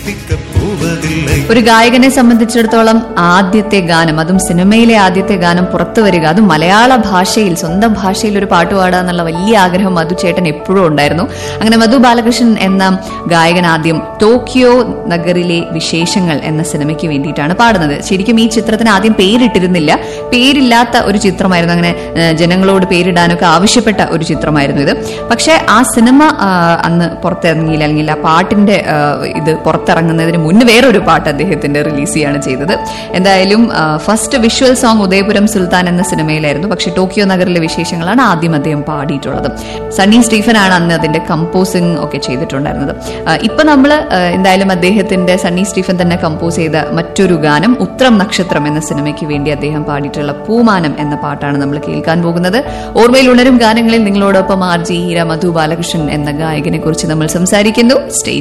மெய்ப்பிக்கப்போவதில்லை ഒരു ഗായകനെ സംബന്ധിച്ചിടത്തോളം ആദ്യത്തെ ഗാനം അതും സിനിമയിലെ ആദ്യത്തെ ഗാനം പുറത്തു വരിക അതും മലയാള ഭാഷയിൽ സ്വന്തം ഭാഷയിൽ ഒരു പാട്ട് പാടുക എന്നുള്ള വലിയ ആഗ്രഹം മധു ചേട്ടൻ എപ്പോഴും ഉണ്ടായിരുന്നു അങ്ങനെ മധു ബാലകൃഷ്ണൻ എന്ന ഗായകൻ ആദ്യം ടോക്കിയോ നഗറിലെ വിശേഷങ്ങൾ എന്ന സിനിമയ്ക്ക് വേണ്ടിയിട്ടാണ് പാടുന്നത് ശരിക്കും ഈ ചിത്രത്തിന് ആദ്യം പേരിട്ടിരുന്നില്ല പേരില്ലാത്ത ഒരു ചിത്രമായിരുന്നു അങ്ങനെ ഏഹ്, ജനങ്ങളോട് പേരിടാനൊക്കെ ആവശ്യപ്പെട്ട ഒരു ചിത്രമായിരുന്നു ഇത് പക്ഷേ ആ സിനിമ ആ, അന്ന് പുറത്തിറങ്ങിയില്ല അല്ലെങ്കിൽ ആ പാട്ടിന്റെ ആ, ഇത് പുറത്തിറങ്ങുന്നതിന് മുന്നേ വേറൊരു പാട്ട് അദ്ദേഹത്തിന്റെ റിലീസ് ചെയ്യാണ് ചെയ്തത് എന്തായാലും first visual song Udayapuram Sulthan എന്ന സിനിമയിലായിരുന്നു പക്ഷെ ടോക്കിയോ നഗറിലെ വിശേഷങ്ങളാണ് ആദ്യം അദ്ദേഹം പാടിയിട്ടുള്ളത് സണ്ണി സ്റ്റീഫൻ ആണ് അന്ന് അതിന്റെ കമ്പോസിംഗ് ഒക്കെ ചെയ്തിട്ടുണ്ടായിരുന്നത് ആ, ഇപ്പൊ നമ്മൾ എന്തായാലും അദ്ദേഹത്തിന്റെ സണ്ണി സ്റ്റീഫൻ തന്നെ കമ്പോസ് ചെയ്ത മറ്റൊരു ഗാനം ഉത്രം നക്ഷത്രം എന്ന സിനിമയ്ക്ക് വേണ്ടി അദ്ദേഹം പാടിയിട്ടുള്ള പൂമാനം എന്ന പാട്ടാണ് നമ്മൾ കേൾക്കാൻ പോകുന്നത് ഓർമ്മയിൽ ഉണരും ഗാനങ്ങളിൽ നിങ്ങളോടൊപ്പം ആർ ജി ഹീര മധു ബാലകൃഷ്ണൻ എന്ന ഗായകനെ കുറിച്ച് നമ്മൾ സംസാരിക്കുന്നു സ്റ്റേ